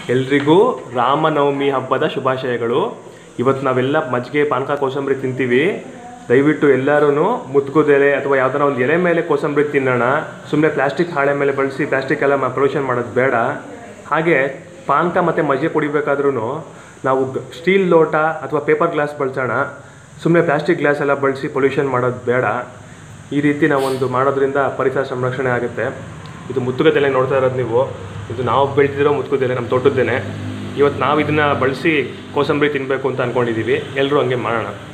ಎಲ್ರಿಗೂ ರಾಮನವಮಿ ಹಬ್ಬದ ಶುಭಾಶಯಗಳು ಇವತ್ತು ನಾವೆಲ್ಲ ಮಜ್ಜಿಗೆ ಪಾನಕ ಕೋಸಂಬರಿ ತಿಂತೀವಿ ದಯವಿಟ್ಟು ಎಲ್ಲರೂ ಮುತ್ಕೋದೆಲೆ ಅಥವಾ ಯಾವ್ದಾರ ಒಂದು ಎಲೆ ಮೇಲೆ ಕೋಸಂಬರಿ ತಿನ್ನೋಣ ಸುಮ್ಮನೆ ಪ್ಲಾಸ್ಟಿಕ್ ಹಾಳೆ ಮೇಲೆ ಬಳಸಿ ಪ್ಲಾಸ್ಟಿಕ್ ಎಲ್ಲ ಪ್ರೊಲ್ಯೂಷನ್ ಮಾಡೋದು ಬೇಡ ಹಾಗೆ ಪಾನಕ ಮತ್ತು ಮಜ್ಜಿಗೆ ಕುಡಿಬೇಕಾದ್ರೂ ನಾವು ಸ್ಟೀಲ್ ಲೋಟ ಅಥವಾ ಪೇಪರ್ ಗ್ಲಾಸ್ ಬಳಸೋಣ ಸುಮ್ಮನೆ ಪ್ಲಾಸ್ಟಿಕ್ ಗ್ಲಾಸ್ ಎಲ್ಲ ಬಳಸಿ ಪೊಲ್ಯೂಷನ್ ಮಾಡೋದು ಬೇಡ ಈ ರೀತಿ ನಾವೊಂದು ಮಾಡೋದ್ರಿಂದ ಪರಿಸರ ಸಂರಕ್ಷಣೆ ಆಗುತ್ತೆ ಇದು ಮುತ್ತುಗದೆಲೆ ನೋಡ್ತಾ ಇರೋದು ನೀವು ಇದು ನಾವು ಬೆಳೆದಿರೋ ಮುತ್ತುಗದೆಲೆ ನಮ್ಮ ತೋಟದ್ದೇನೆ ಇವತ್ತು ನಾವು ಇದನ್ನು ಬಳಸಿ ಕೋಸಂಬರಿ ತಿನ್ನಬೇಕು ಅಂತ ಅಂದ್ಕೊಂಡಿದ್ದೀವಿ ಎಲ್ಲರೂ ಹಂಗೆ ಮಾಡೋಣ